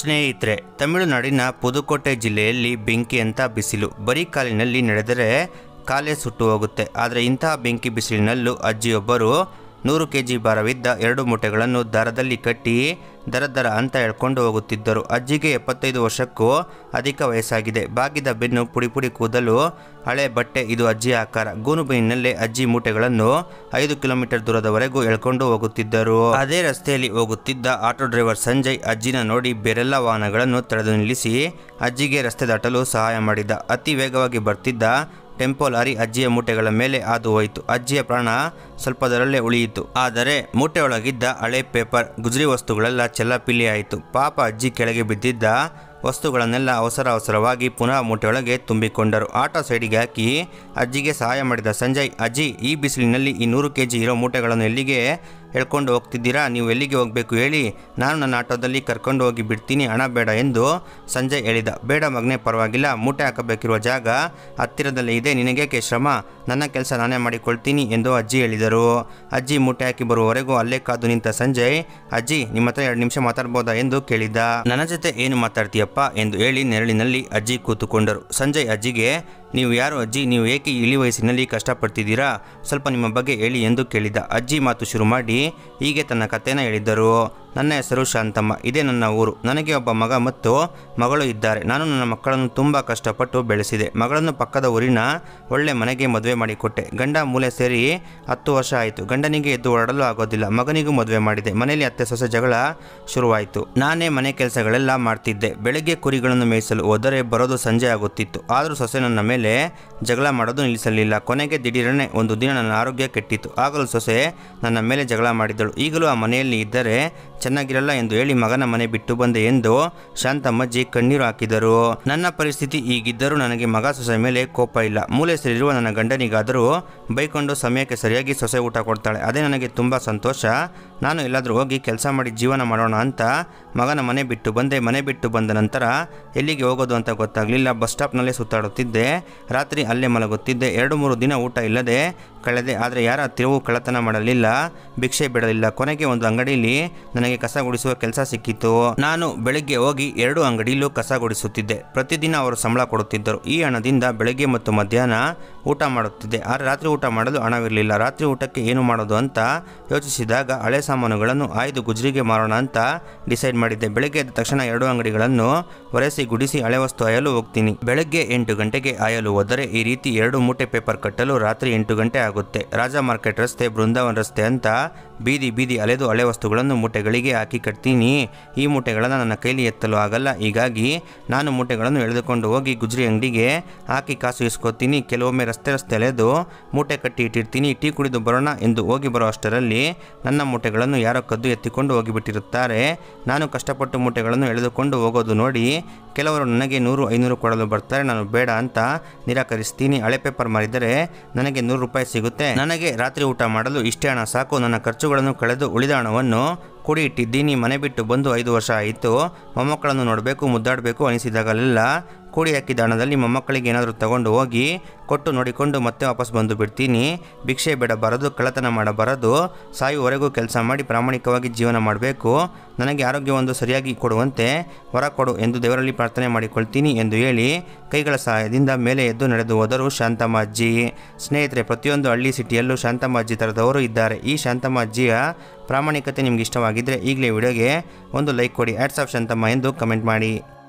ಸ್ನೇಹಿತರೆ ತಮಿಳುನಾಡಿನ ಪುದುಕೋಟೆ ಜಿಲ್ಲೆಯಲ್ಲಿ ಬೆಂಕಿ ಅಂತ ಬಿಸಿಲು ಬರೀ ಕಾಲಿನಲ್ಲಿ ನಡೆದರೆ ಕಾಲೇ ಸುಟ್ಟು ಹೋಗುತ್ತೆ ಆದರೆ ಇಂತಹ ಬೆಂಕಿ ಬಿಸಿಲಿನಲ್ಲೂ ಅಜ್ಜಿಯೊಬ್ಬರು ನೂರು ಕೆ ಜಿ ಭಾರವಿದ್ದ ಎರಡು ಮೂಟೆಗಳನ್ನು ದಾರದಲ್ಲಿ ಕಟ್ಟಿ ದರ ದರ ಅಂತ ಎಳ್ಕೊಂಡು ಹೋಗುತ್ತಿದ್ದರು ಅಜ್ಜಿಗೆ ಎಪ್ಪತ್ತೈದು ವರ್ಷಕ್ಕೂ ಅಧಿಕ ವಯಸ್ಸಾಗಿದೆ ಬಾಗಿದ ಬೆನ್ನು ಪುಡಿ ಪುಡಿ ಕೂದಲು ಹಳೆ ಬಟ್ಟೆ ಇದು ಅಜ್ಜಿಯ ಆಕಾರ ಗೂನುಬೈನಲ್ಲೇ ಅಜ್ಜಿ ಮೂಟೆಗಳನ್ನು ಐದು ಕಿಲೋಮೀಟರ್ ದೂರದವರೆಗೂ ಎಳ್ಕೊಂಡು ಹೋಗುತ್ತಿದ್ದರು ಅದೇ ರಸ್ತೆಯಲ್ಲಿ ಹೋಗುತ್ತಿದ್ದ ಆಟೋ ಡ್ರೈವರ್ ಸಂಜಯ್ ಅಜ್ಜಿನ ನೋಡಿ ಬೇರೆಲ್ಲ ವಾಹನಗಳನ್ನು ತಡೆದು ನಿಲ್ಲಿಸಿ ಅಜ್ಜಿಗೆ ರಸ್ತೆ ದಾಟಲು ಸಹಾಯ ಮಾಡಿದ ಅತಿ ವೇಗವಾಗಿ ಬರ್ತಿದ್ದ ಟೆಂಪೋ ಲಾರಿ ಅಜ್ಜಿಯ ಮೂಟೆಗಳ ಮೇಲೆ ಹಾದು ಹೋಯಿತು ಅಜ್ಜಿಯ ಪ್ರಾಣ ಸ್ವಲ್ಪದರಲ್ಲೇ ಉಳಿಯಿತು ಆದರೆ ಮೂಟೆಯೊಳಗಿದ್ದ ಹಳೆ ಪೇಪರ್ ಗುಜರಿ ವಸ್ತುಗಳೆಲ್ಲ ಚೆಲ್ಲಾಪಿಲ್ಲಿ ಆಯಿತು ಪಾಪ ಅಜ್ಜಿ ಕೆಳಗೆ ಬಿದ್ದಿದ್ದ ವಸ್ತುಗಳನ್ನೆಲ್ಲ ಅವಸರ ಅವಸರವಾಗಿ ಪುನಃ ಮೂಟೆಯೊಳಗೆ ತುಂಬಿಕೊಂಡರು ಆಟೋ ಸೈಡಿಗೆ ಹಾಕಿ ಅಜ್ಜಿಗೆ ಸಹಾಯ ಮಾಡಿದ ಸಂಜಯ್ ಅಜ್ಜಿ ಈ ಬಿಸಿಲಿನಲ್ಲಿ ಈ ನೂರು ಕೆ ಜಿ ಇರೋ ಮೂಟೆಗಳನ್ನು ಎಲ್ಲಿಗೆ ಹೇಳ್ಕೊಂಡು ಹೋಗ್ತಿದ್ದೀರಾ ನೀವು ಎಲ್ಲಿಗೆ ಹೋಗಬೇಕು ಹೇಳಿ ನಾನು ನನ್ನ ಆಟೋದಲ್ಲಿ ಕರ್ಕೊಂಡು ಹೋಗಿ ಬಿಡ್ತೀನಿ ಹಣ ಬೇಡ ಎಂದು ಸಂಜಯ್ ಹೇಳಿದ ಬೇಡ ಮಗನೇ ಪರವಾಗಿಲ್ಲ ಮೂಟೆ ಹಾಕಬೇಕಿರುವ ಜಾಗ ಹತ್ತಿರದಲ್ಲೇ ಇದೆ ನಿನಗೇಕೆ ಶ್ರಮ ನನ್ನ ಕೆಲಸ ನಾನೇ ಮಾಡಿಕೊಳ್ತೀನಿ ಎಂದು ಅಜ್ಜಿ ಹೇಳಿದರು ಅಜ್ಜಿ ಮೂಟೆ ಹಾಕಿ ಬರುವವರೆಗೂ ಅಲ್ಲೇ ಕಾದು ನಿಂತ ಸಂಜಯ್ ಅಜ್ಜಿ ನಿಮ್ಮ ಹತ್ರ ಎರಡು ನಿಮಿಷ ಮಾತಾಡ್ಬೋದಾ ಎಂದು ಕೇಳಿದ ನನ್ನ ಜೊತೆ ಏನು ಮಾತಾಡ್ತೀಯಪ್ಪ ಎಂದು ಹೇಳಿ ನೆರಳಿನಲ್ಲಿ ಅಜ್ಜಿ ಕೂತುಕೊಂಡರು ಸಂಜಯ್ ಅಜ್ಜಿಗೆ ನೀವು ಯಾರು ಅಜ್ಜಿ ನೀವು ಏಕೆ ಇಳಿ ವಯಸ್ಸಿನಲ್ಲಿ ಕಷ್ಟಪಡ್ತಿದ್ದೀರಾ ಸ್ವಲ್ಪ ನಿಮ್ಮ ಬಗ್ಗೆ ಹೇಳಿ ಎಂದು ಕೇಳಿದ ಅಜ್ಜಿ ಮಾತು ಶುರು ಮಾಡಿ ಹೀಗೆ ತನ್ನ ಕಥೆನ ಹೇಳಿದ್ದರು ನನ್ನ ಹೆಸರು ಶಾಂತಮ್ಮ ಇದೇ ನನ್ನ ಊರು ನನಗೆ ಒಬ್ಬ ಮಗ ಮತ್ತು ಮಗಳು ಇದ್ದಾರೆ ನಾನು ನನ್ನ ಮಕ್ಕಳನ್ನು ತುಂಬ ಕಷ್ಟಪಟ್ಟು ಬೆಳೆಸಿದೆ ಮಗಳನ್ನು ಪಕ್ಕದ ಊರಿನ ಒಳ್ಳೆ ಮನೆಗೆ ಮದುವೆ ಮಾಡಿಕೊಟ್ಟೆ ಗಂಡ ಮೂಲೆ ಸೇರಿ ಹತ್ತು ವರ್ಷ ಆಯಿತು ಗಂಡನಿಗೆ ಎದ್ದು ಹೊರಡಲು ಆಗೋದಿಲ್ಲ ಮಗನಿಗೂ ಮದುವೆ ಮಾಡಿದೆ ಮನೆಯಲ್ಲಿ ಅತ್ತೆ ಸೊಸೆ ಜಗಳ ಶುರುವಾಯಿತು ನಾನೇ ಮನೆ ಕೆಲಸಗಳೆಲ್ಲ ಮಾಡ್ತಿದ್ದೆ ಬೆಳಗ್ಗೆ ಕುರಿಗಳನ್ನು ಮೇಯಿಸಲು ಹೋದರೆ ಬರೋದು ಸಂಜೆ ಆಗುತ್ತಿತ್ತು ಆದರೂ ಸೊಸೆ ನನ್ನ ಮೇಲೆ ಜಗಳ ಮಾಡೋದು ನಿಲ್ಲಿಸಲಿಲ್ಲ ಕೊನೆಗೆ ದಿಢೀರನೆ ಒಂದು ದಿನ ನನ್ನ ಆರೋಗ್ಯ ಕೆಟ್ಟಿತು ಆಗಲೂ ಸೊಸೆ ನನ್ನ ಮೇಲೆ ಜಗಳ ಮಾಡಿದಳು ಈಗಲೂ ಆ ಮನೆಯಲ್ಲಿ ಇದ್ದರೆ ಚೆನ್ನಾಗಿರಲ್ಲ ಎಂದು ಹೇಳಿ ಮಗನ ಮನೆ ಬಿಟ್ಟು ಬಂದೆ ಎಂದು ಶಾಂತಮ್ಮಜ್ಜಿ ಕಣ್ಣೀರು ಹಾಕಿದರು ನನ್ನ ಪರಿಸ್ಥಿತಿ ಈಗಿದ್ದರೂ ನನಗೆ ಮಗ ಸೊಸೆ ಮೇಲೆ ಕೋಪ ಇಲ್ಲ ಮೂಲೆ ಸೇರಿರುವ ನನ್ನ ಗಂಡನಿಗಾದರೂ ಬೈಕೊಂಡು ಸಮಯಕ್ಕೆ ಸರಿಯಾಗಿ ಸೊಸೆ ಊಟ ಕೊಡ್ತಾಳೆ ಅದೇ ನನಗೆ ತುಂಬ ಸಂತೋಷ ನಾನು ಎಲ್ಲಾದರೂ ಹೋಗಿ ಕೆಲಸ ಮಾಡಿ ಜೀವನ ಮಾಡೋಣ ಅಂತ ಮಗನ ಮನೆ ಬಿಟ್ಟು ಬಂದೆ ಮನೆ ಬಿಟ್ಟು ಬಂದ ನಂತರ ಎಲ್ಲಿಗೆ ಹೋಗೋದು ಅಂತ ಗೊತ್ತಾಗಲಿಲ್ಲ ಬಸ್ ಸ್ಟಾಪ್ನಲ್ಲೇ ಸುತ್ತಾಡುತ್ತಿದ್ದೆ ರಾತ್ರಿ ಅಲ್ಲೇ ಮಲಗುತ್ತಿದ್ದೆ ಎರಡು ಮೂರು ದಿನ ಊಟ ಇಲ್ಲದೆ ಕಳೆದೆ ಆದರೆ ಯಾರ ಹತ್ತಿರವೂ ಕಳ್ಳತನ ಮಾಡಲಿಲ್ಲ ಭಿಕ್ಷೆ ಬಿಡಲಿಲ್ಲ ಕೊನೆಗೆ ಒಂದು ಅಂಗಡಿಯಲ್ಲಿ ನನಗೆ ಕಸ ಗುಡಿಸುವ ಕೆಲಸ ಸಿಕ್ಕಿತು ನಾನು ಬೆಳಗ್ಗೆ ಹೋಗಿ ಎರಡು ಅಂಗಡಿಯಲ್ಲೂ ಕಸ ಗುಡಿಸುತ್ತಿದ್ದೆ ಪ್ರತಿದಿನ ಅವರು ಸಂಬಳ ಕೊಡುತ್ತಿದ್ದರು ಈ ಹಣದಿಂದ ಬೆಳಗ್ಗೆ ಮತ್ತು ಮಧ್ಯಾಹ್ನ ಊಟ ಮಾಡುತ್ತಿದ್ದೆ ಆದರೆ ರಾತ್ರಿ ಊಟ ಮಾಡಲು ಹಣವಿರಲಿಲ್ಲ ರಾತ್ರಿ ಊಟಕ್ಕೆ ಏನು ಮಾಡೋದು ಅಂತ ಯೋಚಿಸಿದಾಗ ಹಳೆ ಸಾಮಾನುಗಳನ್ನು ಆಯ್ದು ಗುಜರಿಗೆ ಮಾರೋಣ ಅಂತ ಡಿಸೈಡ್ ಮಾಡಿದ್ದೆ ಬೆಳಗ್ಗೆ ಎದ್ದ ತಕ್ಷಣ ಎರಡು ಅಂಗಡಿಗಳನ್ನು ಒರೆಸಿ ಗುಡಿಸಿ ಹಳೆ ವಸ್ತು ಆಯಲು ಹೋಗ್ತೀನಿ ಬೆಳಗ್ಗೆ ಎಂಟು ಗಂಟೆಗೆ ಆಯಲು ಹೋದರೆ ಈ ರೀತಿ ಎರಡು ಮೂಟೆ ಪೇಪರ್ ಕಟ್ಟಲು ರಾತ್ರಿ ಎಂಟು ಗಂಟೆ ಆಗುತ್ತೆ ರಾಜಾ ಮಾರ್ಕೆಟ್ ರಸ್ತೆ ಬೃಂದಾವನ್ ರಸ್ತೆ ಅಂತ ಬೀದಿ ಬೀದಿ ಅಲೆದು ಹಳೆ ವಸ್ತುಗಳನ್ನು ಮೂಟೆಗಳಿಗೆ ಹಾಕಿ ಕಟ್ತೀನಿ ಈ ಮೂಟೆಗಳನ್ನು ನನ್ನ ಕೈಲಿ ಎತ್ತಲು ಆಗಲ್ಲ ಹೀಗಾಗಿ ನಾನು ಮೂಟೆಗಳನ್ನು ಎಳೆದುಕೊಂಡು ಹೋಗಿ ಗುಜರಿ ಅಂಗಡಿಗೆ ಹಾಕಿ ಕಾಸು ಇಸ್ಕೊತೀನಿ ಕೆಲವೊಮ್ಮೆ ರಸ್ತೆ ರಸ್ತೆ ಅಲೆದು ಮೂಟೆ ಕಟ್ಟಿ ಇಟ್ಟಿರ್ತೀನಿ ಟೀ ಕುಡಿದು ಬರೋಣ ಎಂದು ಹೋಗಿ ಬರೋ ಅಷ್ಟರಲ್ಲಿ ನನ್ನ ಮೂಟೆಗಳನ್ನು ಯಾರೋ ಕದ್ದು ಎತ್ತಿಕೊಂಡು ಹೋಗಿಬಿಟ್ಟಿರುತ್ತಾರೆ ನಾನು ಕಷ್ಟಪಟ್ಟು ಮೂಟೆಗಳನ್ನು ಎಳೆದುಕೊಂಡು ಹೋಗೋದು ನೋಡಿ ಕೆಲವರು ನನಗೆ ನೂರು ಐನೂರು ಕೊಡಲು ಬರ್ತಾರೆ ನಾನು ಬೇಡ ಅಂತ ನಿರಾಕರಿಸ್ತೀನಿ ಹಳೆ ಪೇಪರ್ ಮಾರಿದರೆ ನನಗೆ ನೂರು ರೂಪಾಯಿ ಸಿಗುತ್ತೆ ನನಗೆ ರಾತ್ರಿ ಊಟ ಮಾಡಲು ಇಷ್ಟೇ ಹಣ ಸಾಕು ನನ್ನ ಖರ್ಚುಗಳನ್ನು ಕಳೆದು ಉಳಿದ ಹಣವನ್ನು ಕೂಡಿ ಇಟ್ಟಿದ್ದೀನಿ ಮನೆ ಬಿಟ್ಟು ಬಂದು ಐದು ವರ್ಷ ಆಯಿತು ಮೊಮ್ಮಕ್ಕಳನ್ನು ನೋಡಬೇಕು ಮುದ್ದಾಡಬೇಕು ಅನಿಸಿದಾಗಲೆಲ್ಲ ಕೂಡಿ ಹಾಕಿದ ಹಣದಲ್ಲಿ ಮೊಮ್ಮಕ್ಕಳಿಗೆ ಏನಾದರೂ ತಗೊಂಡು ಹೋಗಿ ಕೊಟ್ಟು ನೋಡಿಕೊಂಡು ಮತ್ತೆ ವಾಪಸ್ ಬಂದು ಬಿಡ್ತೀನಿ ಭಿಕ್ಷೆ ಬಿಡಬಾರದು ಕಳ್ಳತನ ಮಾಡಬಾರದು ಸಾಯುವವರೆಗೂ ಕೆಲಸ ಮಾಡಿ ಪ್ರಾಮಾಣಿಕವಾಗಿ ಜೀವನ ಮಾಡಬೇಕು ನನಗೆ ಆರೋಗ್ಯವೊಂದು ಸರಿಯಾಗಿ ಕೊಡುವಂತೆ ಹೊರ ಕೊಡು ಎಂದು ದೇವರಲ್ಲಿ ಪ್ರಾರ್ಥನೆ ಮಾಡಿಕೊಳ್ತೀನಿ ಎಂದು ಹೇಳಿ ಕೈಗಳ ಸಹಾಯದಿಂದ ಮೇಲೆ ಎದ್ದು ನಡೆದು ಹೋದರು ಶಾಂತಮ್ಮ ಅಜ್ಜಿ ಸ್ನೇಹಿತರೆ ಪ್ರತಿಯೊಂದು ಹಳ್ಳಿ ಸಿಟಿಯಲ್ಲೂ ಶಾಂತಮ್ಮ ಅಜ್ಜಿ ಥರದವರು ಇದ್ದಾರೆ ಈ ಶಾಂತಮ್ಮ ಅಜ್ಜಿಯ ಪ್ರಾಮಾಣಿಕತೆ ನಿಮ್ಗೆ ಇಷ್ಟವಾಗಿದ್ದರೆ ಈಗಲೇ ವಿಡಿಯೋಗೆ ಒಂದು ಲೈಕ್ ಕೊಡಿ ಆ್ಯಡ್ಸ್ ಆಫ್ ಶಾಂತಮ್ಮ ಎಂದು ಕಮೆಂಟ್ ಮಾಡಿ